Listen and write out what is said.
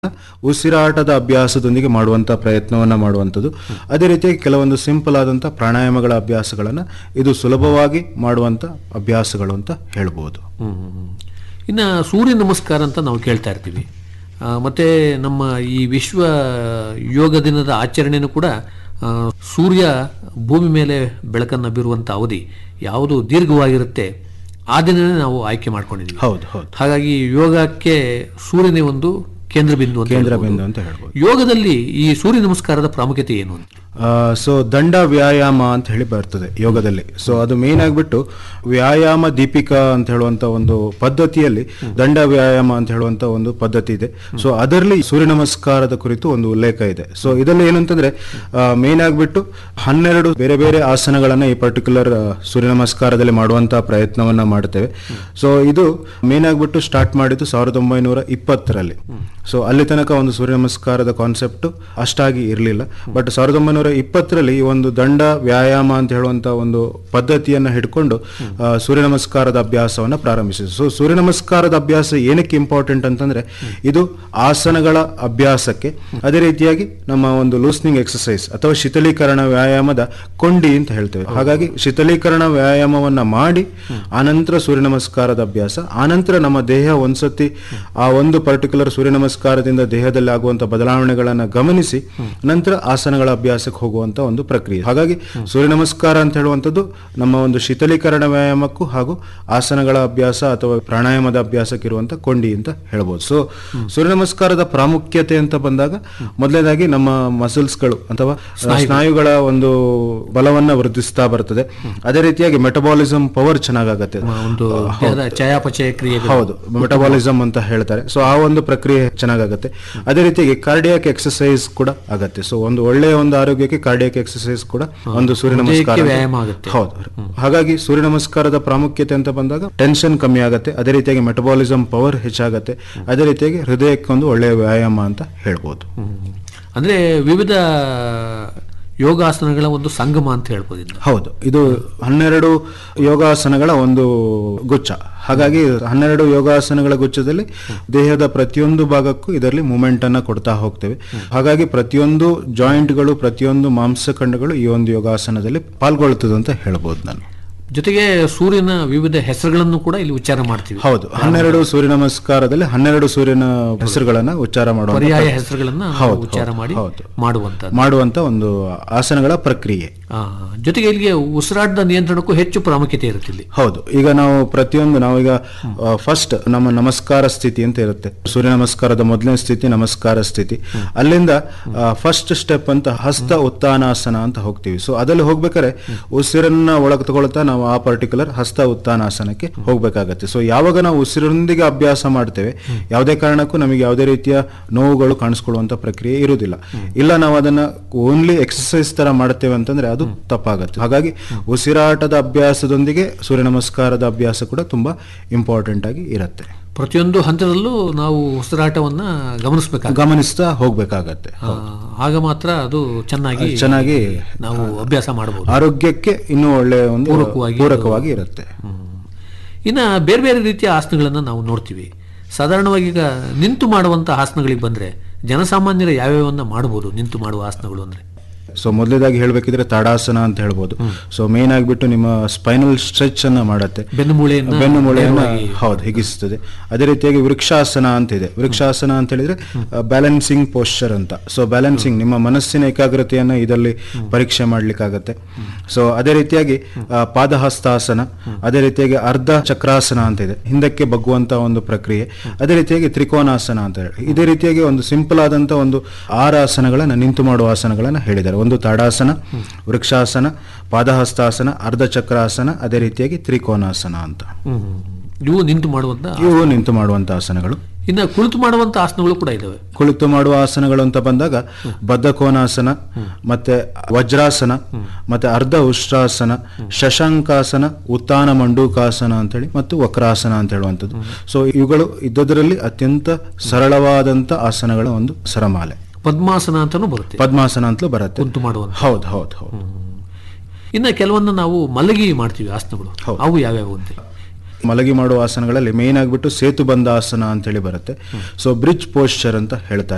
ಉಸಿರಾಟದ ಅಭ್ಯಾಸದೊಂದಿಗೆ ಮಾಡುವಂಥ ಪ್ರಯತ್ನವನ್ನು ಮಾಡುವಂಥದ್ದು ಅದೇ ರೀತಿಯಾಗಿ ಕೆಲವೊಂದು ಸಿಂಪಲ್ ಆದಂಥ ಪ್ರಾಣಾಯಾಮಗಳ ಅಭ್ಯಾಸಗಳನ್ನು ಇದು ಸುಲಭವಾಗಿ ಮಾಡುವಂಥ ಅಭ್ಯಾಸಗಳು ಅಂತ ಹೇಳ್ಬೋದು ಹ್ಮ್, ಹ್ಮ್, ಹ್ಮ್. ಇನ್ನು ಸೂರ್ಯ ನಮಸ್ಕಾರ ಅಂತ ನಾವು ಕೇಳ್ತಾ ಇರ್ತೀವಿ ಆ, ಮತ್ತೆ ನಮ್ಮ ಈ ವಿಶ್ವ ಯೋಗ ದಿನದ ಆಚರಣೆನೂ ಕೂಡ ಆ, ಸೂರ್ಯ ಭೂಮಿ ಮೇಲೆ ಬೆಳಕನ್ನು ಬೀರುವಂಥ ಅವಧಿ ಯಾವುದು ದೀರ್ಘವಾಗಿರುತ್ತೆ ಆ ದಿನನೇ ನಾವು ಆಯ್ಕೆ ಮಾಡ್ಕೊಂಡಿದ್ದೀವಿ ಹೌದು ಹೌದು ಹಾಗಾಗಿ ಯೋಗಕ್ಕೆ ಸೂರ್ಯನೇ ಒಂದು ಕೇಂದ್ರ ಬಿಂದು ಅಂತ ಕೇಂದ್ರ ಹೇಳ್ಬೋದು. ಬಿಂದು ಅಂತ ಹೇಳ್ಬೋದು ಯೋಗದಲ್ಲಿ ಈ ಸೂರ್ಯ ನಮಸ್ಕಾರದ ಪ್ರಾಮುಖ್ಯತೆ ಏನು ಅಂತ ಸೊ ದಂಡ ವ್ಯಾಯಾಮ ಅಂತ ಹೇಳಿ ಬರ್ತದೆ ಯೋಗದಲ್ಲಿ ಸೊ ಅದು ಮೇನ್ ಆಗಿಬಿಟ್ಟು ವ್ಯಾಯಾಮ ದೀಪಿಕಾ ಅಂತ ಹೇಳುವಂತ ಒಂದು ಪದ್ಧತಿಯಲ್ಲಿ ದಂಡ ವ್ಯಾಯಾಮ ಅಂತ ಹೇಳುವಂತ ಒಂದು ಪದ್ಧತಿ ಇದೆ ಸೊ ಅದರಲ್ಲಿ ಸೂರ್ಯ ನಮಸ್ಕಾರದ ಕುರಿತು ಒಂದು ಉಲ್ಲೇಖ ಇದೆ ಸೊ ಇದರಲ್ಲಿ ಏನಂತಂದ್ರೆ ಮೇನ್ ಆಗಿಬಿಟ್ಟು ಹನ್ನೆರಡು ಬೇರೆ ಬೇರೆ ಆಸನಗಳನ್ನ ಈ ಪರ್ಟಿಕ್ಯುಲರ್ ಸೂರ್ಯ ನಮಸ್ಕಾರದಲ್ಲಿ ಮಾಡುವಂತಹ ಪ್ರಯತ್ನವನ್ನ ಮಾಡ್ತೇವೆ ಸೊ ಇದು ಮೇನ್ ಆಗಿಬಿಟ್ಟು ಸ್ಟಾರ್ಟ್ ಮಾಡಿದ್ದು ಸಾವಿರದ ಒಂಬೈನೂರ ಇಪ್ಪತ್ತರಲ್ಲಿ ಸೊ ಅಲ್ಲಿ ತನಕ ಒಂದು ಸೂರ್ಯ ನಮಸ್ಕಾರದ ಕಾನ್ಸೆಪ್ಟ್ ಅಷ್ಟಾಗಿ ಇರಲಿಲ್ಲ ಬಟ್ ಸಾವಿರದ ಒಂಬೈನೂರ ಇಪ್ಪತ್ತರಲ್ಲಿ ಈ ಒಂದು ದಂಡ ವ್ಯಾಯಾಮ ಅಂತ ಹೇಳುವಂತ ಒಂದು ಪದ್ಧತಿಯನ್ನ ಹಿಡ್ಕೊಂಡು ಆ, ಸೂರ್ಯ ನಮಸ್ಕಾರದ ಅಭ್ಯಾಸವನ್ನ ಪ್ರಾರಂಭಿಸಿದ್ರು ಸೊ ಸೂರ್ಯ ನಮಸ್ಕಾರದ ಅಭ್ಯಾಸ ಏನಕ್ಕೆ ಇಂಪಾರ್ಟೆಂಟ್ ಅಂತಂದ್ರೆ ಇದು ಆಸನಗಳ ಅಭ್ಯಾಸಕ್ಕೆ ಅದೇ ರೀತಿಯಾಗಿ ನಮ್ಮ ಒಂದು ಲೂಸ್ನಿಂಗ್ ಎಕ್ಸಸೈಸ್ ಅಥವಾ ಶೀತಲೀಕರಣ ವ್ಯಾಯಾಮದ ಕೊಂಡಿ ಅಂತ ಹೇಳ್ತೇವೆ ಹಾಗಾಗಿ ಶೀತಲೀಕರಣ ವ್ಯಾಯಾಮವನ್ನ ಮಾಡಿ ಆನಂತರ ಸೂರ್ಯ ನಮಸ್ಕಾರದ ಅಭ್ಯಾಸ ಆನಂತರ ನಮ್ಮ ದೇಹ ಒಂದ್ಸತಿ ಆ ಒಂದು ಪರ್ಟಿಕ್ಯುಲರ್ ಸೂರ್ಯ ನಮಸ್ಕಾರದಿಂದ ದೇಹದಲ್ಲಿ ಆಗುವಂತ ಬದಲಾವಣೆಗಳನ್ನ ಗಮನಿಸಿ ನಂತರ ಆಸನಗಳ ಅಭ್ಯಾಸಕ್ಕೆ ಹೋಗುವಂತ ಒಂದು ಪ್ರಕ್ರಿಯೆ ಹಾಗಾಗಿ ಸೂರ್ಯ ನಮಸ್ಕಾರ ಅಂತ ಹೇಳುವಂಥದ್ದು ನಮ್ಮ ಒಂದು ಶೀತಲೀಕರಣ ವ್ಯಾಯಾಮಕ್ಕೂ ಹಾಗೂ ಆಸನಗಳ ಅಭ್ಯಾಸ ಅಥವಾ ಪ್ರಾಣಾಯಾಮದ ಅಭ್ಯಾಸಕ್ಕೆ ಇರುವಂತ ಕೊಂಡಿ ಅಂತ ಹೇಳ್ಬೋದು ಸೊ ಸೂರ್ಯ ನಮಸ್ಕಾರದ ಪ್ರಾಮುಖ್ಯತೆ ಅಂತ ಬಂದಾಗ ಮೊದಲನೇದಾಗಿ ನಮ್ಮ ಮಸಲ್ಸ್ಗಳು ಅಥವಾ ಸ್ನಾಯುಗಳ ಒಂದು ಬಲವನ್ನ ವೃದ್ಧಿಸ್ತಾ ಬರ್ತದೆ ಅದೇ ರೀತಿಯಾಗಿ ಮೆಟಬಾಲಿಸಮ್ ಪವರ್ ಚೆನ್ನಾಗಾಗತ್ತೆ ಒಂದು ದೇಹದ ಚಯಾಪಚಯ ಕ್ರಿಯೆಗಳು ಹೌದು ಮೆಟಬಾಲಿಸಮ್ ಅಂತ ಹೇಳ್ತಾರೆ ಸೊ ಆ ಒಂದು ಪ್ರಕ್ರಿಯೆ ಚೆನ್ನಾಗಾಗತ್ತೆ ಅದೇ ರೀತಿಯಾಗಿ ಕಾರ್ಡಿಯಾಕ್ ಎಕ್ಸಸೈಸ್ ಕೂಡ ಆಗತ್ತೆ ಸೊ ಒಂದು ಒಳ್ಳೆಯ ಒಂದು ಆರೋಗ್ಯಕ್ಕೆ ಕಾರ್ಡಿಯಾಕ್ ಎಕ್ಸಸೈಸ್ ಕೂಡ ಒಂದು ಸೂರ್ಯ ನಮಸ್ಕಾರ ಹೃದಯಕ್ಕೆ ವ್ಯಾಯಾಮ ಆಗುತ್ತೆ. ಹೌದು ಹಾಗಾಗಿ ಸೂರ್ಯ ನಮಸ್ಕಾರದ ಪ್ರಾಮುಖ್ಯತೆ ಅಂತ ಬಂದಾಗ ಟೆನ್ಷನ್ ಕಮ್ಮಿ ಆಗತ್ತೆ ಅದೇ ರೀತಿಯಾಗಿ ಮೆಟಬಾಲಿಸಮ್ ಪವರ್ ಹೆಚ್ಚಾಗತ್ತೆ ಅದೇ ರೀತಿಯಾಗಿ ಹೃದಯಕ್ಕೆ ಒಂದು ಒಳ್ಳೆಯ ವ್ಯಾಯಾಮ ಅಂತ ಹೇಳ್ಬೋದು ಹ್ಮ್. ಅಂದ್ರೆ ವಿವಿಧ ಯೋಗಾಸನಗಳ ಒಂದು ಸಂಗಮ ಅಂತ ಹೇಳ್ಬೋದು ಇದನ್ನ. ಹೌದು ಇದು ಹನ್ನೆರಡು ಯೋಗಾಸನಗಳ ಒಂದು ಗುಚ್ಛ ಹಾಗಾಗಿ ಹನ್ನೆರಡು ಯೋಗಾಸನಗಳ ಗುಚ್ಛದಲ್ಲಿ ದೇಹದ ಪ್ರತಿಯೊಂದು ಭಾಗಕ್ಕೂ ಇದರಲ್ಲಿ ಮೂಮೆಂಟ್ ಅನ್ನ ಕೊಡ್ತಾ ಹೋಗ್ತೇವೆ ಹಾಗಾಗಿ ಪ್ರತಿಯೊಂದು ಜಾಯಿಂಟ್ಗಳು ಪ್ರತಿಯೊಂದು ಮಾಂಸಖಂಡಗಳು ಈ ಒಂದು ಯೋಗಾಸನದಲ್ಲಿ ಪಾಲ್ಗೊಳ್ತದೆ ಅಂತ ಹೇಳ್ಬೋದು ನಾನು ಜೊತೆಗೆ ಸೂರ್ಯನ ವಿವಿಧ ಹೆಸರುಗಳನ್ನು ಕೂಡ ಇಲ್ಲಿ ಉಚ್ಚಾರ ಮಾಡ್ತೀವಿ ಹೌದು ಹನ್ನೆರಡು ಸೂರ್ಯ ನಮಸ್ಕಾರದಲ್ಲಿ ಹನ್ನೆರಡು ಸೂರ್ಯನ ಹೆಸರುಗಳನ್ನ ಉಚ್ಚಾರ ಮಾಡುವಂತ ಪರ್ಯಾಯ ಹೆಸರುಗಳನ್ನ ನಾವು ಹೌದು, ಉಚ್ಚಾರ ಹೌದು, ಮಾಡಿ ಹೌದು. ಮಾಡುವಂತದ್ದು ಮಾಡುವಂತ ಒಂದು ಆಸನಗಳ ಪ್ರಕ್ರಿಯೆ ಆ, ಜೊತೆಗೆ ಇಲ್ಲಿಗೆ ಉಸಿರಾಟದ ನಿಯಂತ್ರಣಕ್ಕೂ ಹೆಚ್ಚು ಪ್ರಾಮುಖ್ಯತೆ ಇರುತ್ತೆ ಇಲ್ಲಿ ಹೌದು ಈಗ ನಾವು ಪ್ರತಿಯೊಂದು ನಾವೀಗ ಫಸ್ಟ್ ನಮ್ಮ ನಮಸ್ಕಾರ ಸ್ಥಿತಿ ಅಂತ ಇರುತ್ತೆ ಸೂರ್ಯ ನಮಸ್ಕಾರದ ಮೊದಲನೇ ಸ್ಥಿತಿ ನಮಸ್ಕಾರ ಸ್ಥಿತಿ ಅಲ್ಲಿಂದ ಫಸ್ಟ್ ಸ್ಟೆಪ್ ಅಂತ ಹಸ್ತ ಉತ್ಥಾನಾಸನ ಅಂತ ಹೋಗ್ತೀವಿ ಸೊ ಅದಲ್ಲಿ ಹೋಗ್ಬೇಕಾದ್ರೆ ಉಸಿರನ್ನ ಒಳಗೆ ತಗೊಳ್ತಾ ನಾವು ಆ ಪರ್ಟಿಕ್ಯುಲರ್ ಹಸ್ತ ಉತ್ಥಾನಾಸನಕ್ಕೆ ಹೋಗ್ಬೇಕಾಗತ್ತೆ ಸೊ ಯಾವಾಗ ನಾವು ಉಸಿರೊಂದಿಗೆ ಅಭ್ಯಾಸ ಮಾಡ್ತೇವೆ ಯಾವುದೇ ಕಾರಣಕ್ಕೂ ನಮಗೆ ಯಾವುದೇ ರೀತಿಯ ನೋವುಗಳು ಕಾಣಿಸ್ಕೊಳ್ಳುವಂತ ಪ್ರಕ್ರಿಯೆ ಇರುವುದಿಲ್ಲ ಇಲ್ಲ ನಾವು ಅದನ್ನ ಓನ್ಲಿ ಎಕ್ಸಸೈಸ್ ತರ ಮಾಡ್ತೇವೆ ಅಂತಂದ್ರೆ ಅದು ತಪ್ಪಾಗತ್ತೆ ಹಾಗಾಗಿ ಉಸಿರಾಟದ ಅಭ್ಯಾಸದೊಂದಿಗೆ ಸೂರ್ಯ ನಮಸ್ಕಾರದ ಅಭ್ಯಾಸ ಕೂಡ ತುಂಬಾ ಇಂಪಾರ್ಟೆಂಟ್ ಆಗಿ ಇರುತ್ತೆ ಪ್ರತಿಯೊಂದು ಹಂತದಲ್ಲೂ ನಾವು ಉಸಿರಾಟವನ್ನ ಗಮನಿಸಬೇಕಾಗ ಗಮನಿಸ್ತಾ ಹೋಗ್ಬೇಕಾಗತ್ತೆ ಆಗ ಮಾತ್ರ ಅದು ಚೆನ್ನಾಗಿ ಚೆನ್ನಾಗಿ ನಾವು ಅಭ್ಯಾಸ ಮಾಡಬಹುದು ಆರೋಗ್ಯಕ್ಕೆ ಇನ್ನೂ ಒಳ್ಳೆಯ ಒಂದು ಪೂರಕವಾಗಿ ಪೂರಕವಾಗಿ ಇರುತ್ತೆ ಇನ್ನು ಬೇರೆ ಬೇರೆ ರೀತಿಯ ಆಸನಗಳನ್ನು ನಾವು ನೋಡ್ತೀವಿ ಸಾಧಾರಣವಾಗಿ ಈಗ ನಿಂತು ಮಾಡುವಂಥ ಆಸನಗಳಿಗೆ ಬಂದರೆ ಜನಸಾಮಾನ್ಯರು ಯಾವ್ಯಾವನ್ನ ಮಾಡ್ಬೋದು ನಿಂತು ಮಾಡುವ ಆಸನಗಳು ಅಂದರೆ ಸೊ ಮೊದಲೇದಾಗಿ ಹೇಳ್ಬೇಕಿದ್ರೆ ತಾಡಾಸನ ಅಂತ ಹೇಳ್ಬೋದು ಸೊ ಮೇನ್ ಆಗಿಬಿಟ್ಟು ನಿಮ್ಮ ಸ್ಪೈನಲ್ ಸ್ಟ್ರೆಚ್ ಅನ್ನ ಮಾಡತ್ತೆ ಬೆನ್ನು ಮೂಳೆಯನ್ನ ಬೆನ್ನು ಮೂಳೆಯನ್ನ ನೇರವಾಗಿ ಹೌದು ಹಿಗಿಸ್ತದೆ ಅದೇ ರೀತಿಯಾಗಿ ವೃಕ್ಷಾಸನ ಅಂತ ಇದೆ ವೃಕ್ಷಾಸನ ಅಂತ ಹೇಳಿದ್ರೆ ಬ್ಯಾಲೆನ್ಸಿಂಗ್ ಪೋಸ್ಚರ್ ಅಂತ ಸೊ ಬ್ಯಾಲೆನ್ಸಿಂಗ್ ನಿಮ್ಮ ಮನಸ್ಸಿನ ಏಕಾಗ್ರತೆಯನ್ನ ಇದರಲ್ಲಿ ಪರೀಕ್ಷೆ ಮಾಡ್ಲಿಕ್ಕಾಗತ್ತೆ ಸೊ ಅದೇ ರೀತಿಯಾಗಿ ಆ, ಪಾದಹಸ್ತಾಸನ ಅದೇ ರೀತಿಯಾಗಿ ಅರ್ಧ ಚಕ್ರಾಸನ ಅಂತ ಇದೆ ಹಿಂದಕ್ಕೆ ಬಗ್ಗುವಂತ ಒಂದು ಪ್ರಕ್ರಿಯೆ ಅದೇ ರೀತಿಯಾಗಿ ತ್ರಿಕೋನಾಸನ ಅಂತ ಹೇಳಿ ಇದೇ ರೀತಿಯಾಗಿ ಒಂದು ಸಿಂಪಲ್ ಆದಂತ ಒಂದು ಆರು ಆಸನಗಳನ್ನ ನಿಂತು ಮಾಡುವ ಆಸನಗಳನ್ನ ಹೇಳಿದ್ದಾರೆ ಒಂದು ತಾಡಾಸನ ವೃಕ್ಷಾಸನ ಪಾದಹಸ್ತಾಸನ ಅರ್ಧ ಚಕ್ರಾಸನ ಅದೇ ರೀತಿಯಾಗಿ ತ್ರಿಕೋನಾಸನ ಅಂತ ಇವು ನಿಂತು ಮಾಡುವಂಥ ಇವು ನಿಂತು ಮಾಡುವಂತ ಆಸನಗಳು ಇನ್ನು ಕುಳಿತು ಮಾಡುವಂಥ ಆಸನಗಳು ಕೂಡ ಇದಾವೆ ಕುಳಿತು ಮಾಡುವ ಆಸನಗಳು ಅಂತ ಬಂದಾಗ ಬದ್ಧಕೋನಾಸನ ಮತ್ತೆ ವಜ್ರಾಸನ ಮತ್ತೆ ಅರ್ಧ ಉಷ್ಟ್ರಾಸನ ಶಶಾಂಕಾಸನ ಉತ್ತಾನ ಮಂಡೂಕಾಸನ ಅಂತೇಳಿ ಮತ್ತು ವಕ್ರಾಸನ ಅಂತ ಹೇಳುವಂಥದ್ದು ಸೊ ಇವುಗಳು ಇದ್ದದರಲ್ಲಿ ಅತ್ಯಂತ ಸರಳವಾದಂತ ಆಸನಗಳ ಒಂದು ಸರಮಾಲೆ ಪದ್ಮಾಸನ ಅಂತಾನೂ ಬರುತ್ತೆ ಪದ್ಮಾಸನ ಅಂತಲೂ ಬರುತ್ತೆ ಕುಂತು ಮಾಡುವಂಥ ಹೌದು ಹೌದು ಹೌದು ಇನ್ನು ಕೆಲವೊಂದು ನಾವು ಮಲಗಿ ಮಾಡ್ತೀವಿ ಆಸನಗಳು ಹೌದು. ಅವು ಯಾವ್ಯಾವು ಅಂತ ಮಲಗಿ ಮಾಡುವ ಆಸನಗಳಲ್ಲಿ ಮೇನ್ ಆಗಿಬಿಟ್ಟು ಸೇತು ಬಂದ ಆಸನ ಅಂತೇಳಿ ಬರುತ್ತೆ ಸೊ ಬ್ರಿಡ್ಜ್ ಪೋಸ್ಚರ್ ಅಂತ ಹೇಳ್ತಾರೆ